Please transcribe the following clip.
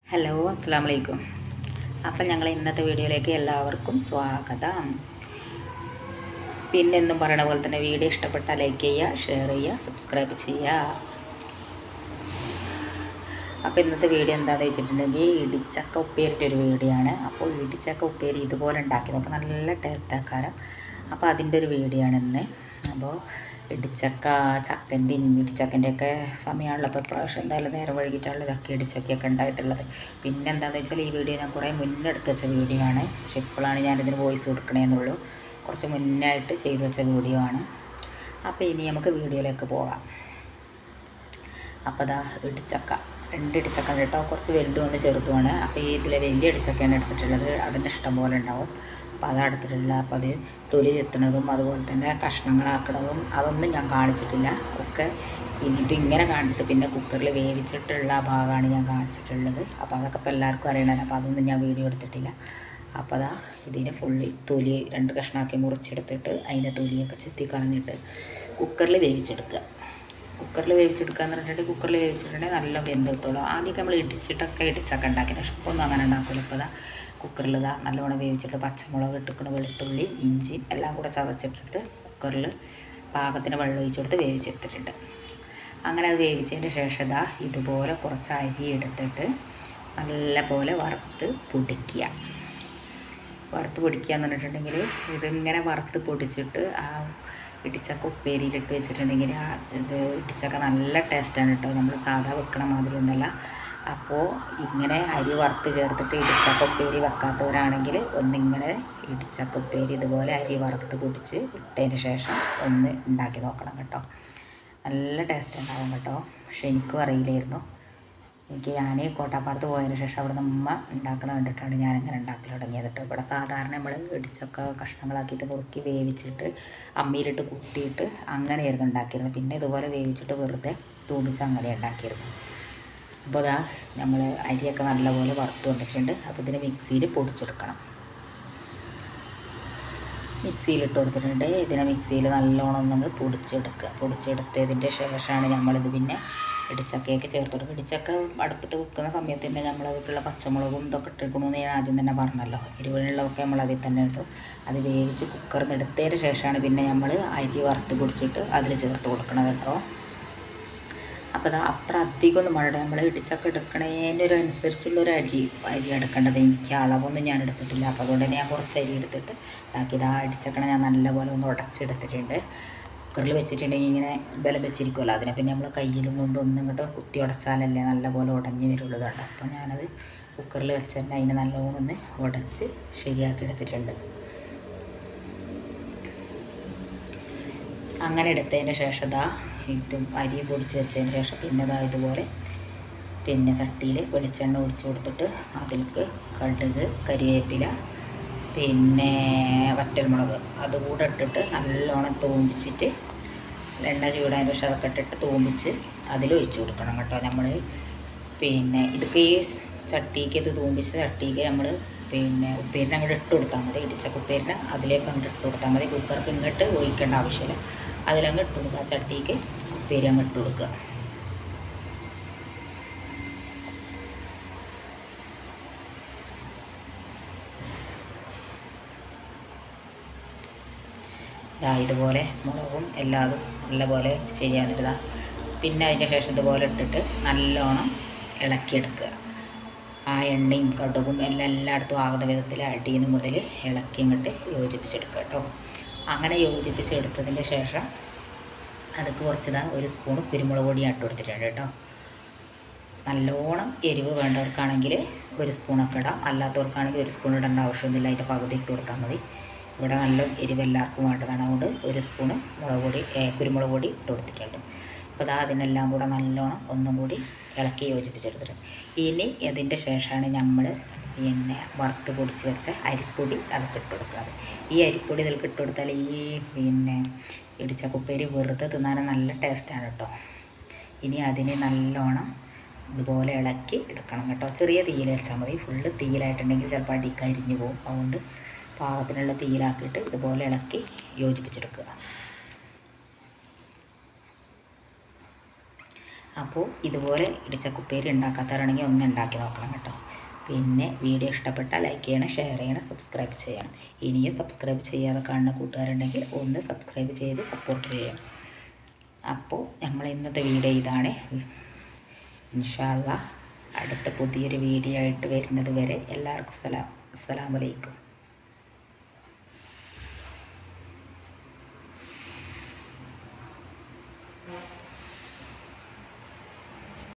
hello അസ്സാം വലൈക്കും അപ്പം ഞങ്ങൾ ഇന്നത്തെ വീഡിയോയിലേക്ക് എല്ലാവർക്കും സ്വാഗതം പിന്നെ എന്നും പറയണ പോലെ തന്നെ വീഡിയോ ഇഷ്ടപ്പെട്ടാൽ ലൈക്ക് ചെയ്യുക ഷെയർ ചെയ്യുക സബ്സ്ക്രൈബ് ചെയ്യുക അപ്പോൾ ഇന്നത്തെ വീഡിയോ എന്താണെന്ന് വെച്ചിട്ടുണ്ടെങ്കിൽ ഇടിച്ചക്ക ഉപ്പേരിൻ്റെ ഒരു വീഡിയോ ആണ് അപ്പോൾ ഇടിച്ചക്ക ഉപ്പേരി ഇതുപോലെ ഉണ്ടാക്കി നോക്കാം നല്ല ടേസ്റ്റ് ആക്കാരം അപ്പോൾ അതിൻ്റെ ഒരു വീഡിയോ ആണ് ഇന്ന് അപ്പോൾ ഇടിച്ചക്ക ചക്കൻ്റെയും ഇടിച്ചക്കൻ്റെ ഒക്കെ സമയമാണല്ലോ അപ്പോൾ പ്രാവശ്യം എന്തായാലും നേരം വൈകിട്ടാണല്ലോ ചക്ക ഇടിച്ചക്കയൊക്കെ ഉണ്ടായിട്ടുള്ളത് പിന്നെ എന്താണെന്ന് വെച്ചാൽ ഈ വീഡിയോ ഞാൻ കുറേ മുന്നേ എടുത്ത് വെച്ച വീഡിയോ ആണ് പക്ഷെ ഇപ്പോഴാണ് ഞാനിതിന് വോയിസ് കൊടുക്കണേന്നുള്ളൂ കുറച്ച് മുന്നായിട്ട് ചെയ്തു വെച്ച വീഡിയോ ആണ് അപ്പോൾ ഇനി നമുക്ക് വീഡിയോയിലേക്ക് പോകാം അപ്പോൾ അതാ ഇടിച്ചക്ക രണ്ട് ഇടിച്ചക്ക ഉണ്ട് കേട്ടോ കുറച്ച് വലുതും ഒന്ന് ചെറുതുമാണ് അപ്പോൾ ഈ ഇതിലെ വലിയ ഇടിച്ചക്കയാണ് എടുത്തിട്ടുള്ളത് അതിൻ്റെ ഇഷ്ടം പോലെ ഉണ്ടാവും അപ്പോൾ അതാണ് എടുത്തിട്ടുള്ളത് അപ്പോൾ അത് തൊലി ചെത്തുന്നതും അതുപോലെ തന്നെ കഷ്ണങ്ങളാക്കണതും അതൊന്നും ഞാൻ കാണിച്ചിട്ടില്ല ഒക്കെ ഇതിങ്ങനെ കാണിച്ചിട്ട് പിന്നെ കുക്കറിൽ വേവിച്ചിട്ടുള്ള ഭാഗമാണ് ഞാൻ കാണിച്ചിട്ടുള്ളത് അപ്പോൾ അതൊക്കെ ഇപ്പോൾ എല്ലാവർക്കും അറിയണമല്ലോ അപ്പോൾ അതൊന്നും ഞാൻ വീഡിയോ എടുത്തിട്ടില്ല അപ്പോൾ അതാ ഇതിനെ ഫുള്ളി തൊലി രണ്ട് കഷ്ണമാക്കി മുറിച്ചെടുത്തിട്ട് അതിൻ്റെ തൊലിയൊക്കെ ചെത്തി കളഞ്ഞിട്ട് കുക്കറിൽ വേവിച്ചെടുക്കുക കുക്കറിൽ വേവിച്ചെടുക്കുക എന്ന് പറഞ്ഞിട്ടുണ്ടെങ്കിൽ കുക്കറിൽ വേവിച്ചിട്ടുണ്ടെങ്കിൽ നല്ല വെന്ത് കിട്ടുള്ളൂ ആദ്യമൊക്കെ നമ്മൾ ഇടിച്ചിട്ടൊക്കെ ഇടിച്ചൊക്കെ ഉണ്ടാക്കിയത് പക്ഷെ ഇപ്പോൾ ഒന്നും അങ്ങനെ ഉണ്ടാക്കില്ല ഇപ്പോൾ ഇതാ കുക്കറിൽ ഇതാ നല്ലോണം വേവിച്ചിട്ട് പച്ചമുളക് ഇട്ടിക്കണം വെളുത്തുള്ളി ഇഞ്ചി എല്ലാം കൂടെ ചതച്ചിട്ടിട്ട് കുക്കറിൽ പാകത്തിന് വെള്ളം ഒഴിച്ച് കൊടുത്ത് വേവിച്ചെടുത്തിട്ടുണ്ട് അങ്ങനെ അത് വേവിച്ചതിന് ശേഷം ഇതാ ഇതുപോലെ കുറച്ച് അരി എടുത്തിട്ട് നല്ല പോലെ വറുത്ത് പൊടിക്കുക വറുത്ത് പൊടിക്കുക എന്ന് പറഞ്ഞിട്ടുണ്ടെങ്കിൽ ഇതിങ്ങനെ വറുത്ത് പൊടിച്ചിട്ട് ആ ഇടിച്ചക്ക ഉപ്പേരിയിലിട്ട് വെച്ചിട്ടുണ്ടെങ്കിൽ ആ ഇത് ഇടിച്ചക്ക നല്ല ടേസ്റ്റാണ് കേട്ടോ നമ്മൾ സാധാ വെക്കണ മാതിരി ഒന്നല്ല അപ്പോൾ ഇങ്ങനെ അരി വറുത്ത് ചേർത്തിട്ട് ഇടിച്ചക്ക ഉപ്പേരി വെക്കാത്തവരാണെങ്കിൽ ഒന്നിങ്ങനെ ഇടിച്ചക്ക ഉപ്പേരി ഇതുപോലെ അരി വറുത്ത് പൊടിച്ച് ഇട്ടതിന് ശേഷം ഒന്ന് ഉണ്ടാക്കി നോക്കണം കേട്ടോ നല്ല ടേസ്റ്റ് ഉണ്ടാവും കേട്ടോ പക്ഷെ എനിക്കും അറിയില്ലായിരുന്നു എനിക്ക് ഞാൻ കോട്ടാപ്പാടത്ത് പോയതിന് ശേഷം അവിടെ നിന്ന് ഉമ്മ ഉണ്ടാക്കണ കണ്ടിട്ടാണ് ഞാനിങ്ങനെ ഉണ്ടാക്കൽ തുടങ്ങിയത് കേട്ടോ ഇവിടെ സാധാരണ നമ്മൾ ഇടിച്ചൊക്കെ കഷ്ണങ്ങളാക്കിയിട്ട് നുറുക്കി വേവിച്ചിട്ട് അമ്മിയിലിട്ട് കുത്തിയിട്ട് അങ്ങനെയായിരുന്നു ഉണ്ടാക്കിയിരുന്നത് പിന്നെ ഇതുപോലെ വേവിച്ചിട്ട് വെറുതെ തൂമിച്ച് അങ്ങനെ ഉണ്ടാക്കിയിരുന്നു അപ്പോൾ അതാ നമ്മൾ അരിയൊക്കെ നല്ലപോലെ വറുത്ത് വന്നിട്ടുണ്ട് അപ്പോൾ ഇതിന് മിക്സിയിൽ പൊടിച്ചെടുക്കണം മിക്സിയിലിട്ട് കൊടുത്തിട്ടുണ്ട് ഇതിനെ മിക്സിയിൽ നല്ലോണം ഒന്നങ്ങ് പൊടിച്ചെടുക്കുക പൊടിച്ചെടുത്തതിൻ്റെ ശേഷമാണ് നമ്മളിത് പിന്നെ ഇടിച്ചക്കയൊക്കെ ചേർത്ത് കൊടുക്കുക ഇടിച്ചക്ക അടുപ്പത്ത് വെക്കുന്ന സമയത്ത് തന്നെ നമ്മളതിലേക്കുള്ള പച്ചമുളകും ഇതൊക്കെ ഇട്ടിരിക്കണമെന്ന് ഞാൻ ആദ്യം തന്നെ പറഞ്ഞല്ലോ എരിവുള്ളതൊക്കെ നമ്മൾ അതിൽ തന്നെ ഇട്ടു അത് വേവിച്ച് കുക്കറിൽ നിന്ന് എടുത്തതിന് ശേഷമാണ് പിന്നെ നമ്മൾ അരി വറുത്ത് പൊടിച്ചിട്ട് അതിൽ ചേർത്ത് കൊടുക്കണം കേട്ടോ അപ്പോൾ അത് അത്ര അധികം ഒന്നും വേണ്ട നമ്മൾ ഇടിച്ചൊക്കെ എടുക്കണതിൻ്റെ ഒരു അനുസരിച്ചുള്ള ഒരു അരി അരി എടുക്കേണ്ടത് എനിക്ക് അളവൊന്നും ഞാൻ എടുത്തിട്ടില്ല അപ്പോൾ അതുകൊണ്ട് തന്നെ ഞാൻ കുറച്ച് അരി എടുത്തിട്ട് ഇതാക്കി ഇതാ ഇടിച്ചക്കണ ഞാൻ നല്ലപോലെ ഒന്ന് ഉടച്ചെടുത്തിട്ടുണ്ട് കുക്കറിൽ വെച്ചിട്ടുണ്ടെങ്കിൽ ഇങ്ങനെ ബലം വെച്ചിരിക്കുമല്ലോ അതിനെ പിന്നെ നമ്മൾ കയ്യിലും കൊണ്ട് ഒന്നും ഇങ്ങോട്ട് കുത്തി ഉടച്ചാലല്ലേ നല്ലപോലെ ഉടഞ്ഞ് വരുള്ളൂ ഇതുണ്ട് അപ്പോൾ ഞാനത് കുക്കറിൽ വെച്ചിട്ട് അതിനെ നല്ലോണം ഒന്ന് ഉടച്ച് ശരിയാക്കി എടുത്തിട്ടുണ്ട് അങ്ങനെ എടുത്തതിന് ശേഷം ഇതാ ഇതും അരി പൊടിച്ച് വെച്ചതിന് ശേഷം പിന്നെ ഇതാ ഇതുപോലെ പിന്നെ ചട്ടിയിൽ വെളിച്ചെണ്ണ ഒഴിച്ച് കൊടുത്തിട്ട് അതിലേക്ക് കടുക് കരിവേപ്പില പിന്നെ വറ്റൽമുളക് അതുകൂടെ ഇട്ടിട്ട് നല്ലോണം തൂമ്പിച്ചിട്ട് എണ്ണ ചൂടായതിന് ശേഷം അതൊക്കെ ഇട്ടിട്ട് തൂമ്പിച്ച് അതിൽ ഒഴിച്ച് കൊടുക്കണം കേട്ടോ നമ്മൾ പിന്നെ ഇതൊക്കെ ഈ ചട്ടിക്ക് ഇത് തൂമ്പിച്ച ചട്ടിക്ക് നമ്മൾ പിന്നെ ഉപ്പേരിന് അങ്ങോട്ട് ഇട്ട് കൊടുത്താൽ മതി ഇടിച്ചക്ക ഉപ്പേരിന് അതിലേക്ക് അങ്ങോട്ട് ഇട്ട് കൊടുത്താൽ മതി കുക്കർക്ക് ഇങ്ങോട്ട് ഒഴിക്കേണ്ട ആവശ്യമില്ല അതിലങ്ങ് ഇട്ട് കൊടുക്കുക ചട്ടിക്ക് ഉപ്പേരി അങ്ങ് ഇട്ട് കൊടുക്കുക ഇതാ ഇതുപോലെ മുളകും എല്ലാതും നല്ലപോലെ ശരിയാകുന്നിട്ട് പിന്നെ അതിൻ്റെ ശേഷം ഇതുപോലെ ഇട്ടിട്ട് നല്ലോണം ഇളക്കിയെടുക്കുക ആ എണ്ണയും കടുകും എല്ലാം എല്ലായിടത്തും ആകുന്ന വിധത്തിൽ അടിയിൽ മുതൽ ഇളക്കി ഇങ്ങോട്ട് യോജിപ്പിച്ചെടുക്കുക കേട്ടോ അങ്ങനെ യോജിപ്പിച്ചെടുത്തതിന് ശേഷം അതൊക്കെ കുറച്ചതാ ഒരു സ്പൂൺ കുരുമുളക് പൊടി ഇട്ട് കൊടുത്തിട്ടുണ്ട് കേട്ടോ നല്ലോണം എരിവ് വേണ്ടവർക്കാണെങ്കിൽ ഒരു സ്പൂണൊക്കെ ഇടാം അല്ലാത്തവർക്കാണെങ്കിൽ ഒരു സ്പൂൺ ഇടേണ്ട ആവശ്യമൊന്നുമില്ല അതിൻ്റെ പകുതി ഇട്ട് കൊടുത്താൽ മതി ഇവിടെ നല്ല എരിവ് എല്ലാവർക്കും വേണ്ടതാണ് അതുകൊണ്ട് ഒരു സ്പൂണ് മുളക് പൊടി കുരുമുളക് പൊടി ഇട്ട് കൊടുത്തിട്ടുണ്ട് അപ്പോൾ അതാ അതിനെല്ലാം കൂടെ നല്ലോണം ഒന്നും കൂടി ഇളക്കി യോജിപ്പിച്ചെടുത്തിട്ടുണ്ട് ഇനി ഇതിൻ്റെ ശേഷമാണ് നമ്മൾ പിന്നെ വറുത്ത് പൊടിച്ച് വെച്ച അരിപ്പൊടി അതൊക്കെ ഇട്ട് കൊടുക്കുന്നത് ഈ അരിപ്പൊടി ഇതിലേക്ക് ഇട്ട് കൊടുത്താൽ ഈ പിന്നെ ഇടിച്ചക്കുപ്പേരി വെറുതെ തിന്നാൻ നല്ല ടേസ്റ്റാണ് കേട്ടോ ഇനി അതിനെ നല്ലോണം ഇതുപോലെ ഇളക്കി എടുക്കണം കേട്ടോ ചെറിയ തീയിൽ വെച്ചാൽ മതി ഫുള്ള് തീയിലായിട്ടുണ്ടെങ്കിൽ ചിലപ്പോൾ അടി കരിഞ്ഞു പോകും അതുകൊണ്ട് പാകത്തിനുള്ള തീയിലാക്കിയിട്ട് ഇതുപോലെ ഇളക്കി യോജിപ്പിച്ചെടുക്കുക അപ്പോൾ ഇതുപോലെ ഇടിച്ചക്ക ഉപ്പേരി ഉണ്ടാക്കാത്തവരാണെങ്കിൽ ഒന്ന് ഉണ്ടാക്കി നോക്കണം കേട്ടോ പിന്നെ വീഡിയോ ഇഷ്ടപ്പെട്ടാൽ ലൈക്ക് ചെയ്യണം ഷെയർ ചെയ്യണം സബ്സ്ക്രൈബ് ചെയ്യണം ഇനിയും സബ്സ്ക്രൈബ് ചെയ്യാതെ കാണുന്ന കൂട്ടുകാരുണ്ടെങ്കിൽ ഒന്ന് സബ്സ്ക്രൈബ് ചെയ്ത് സപ്പോർട്ട് ചെയ്യണം അപ്പോൾ നമ്മൾ ഇന്നത്തെ വീഡിയോ ഇതാണ് ഇൻഷാല്ല അടുത്ത പുതിയൊരു വീഡിയോ ആയിട്ട് വരുന്നത് വരെ എല്ലാവർക്കും സലാം അസ്സലാമലൈക്കും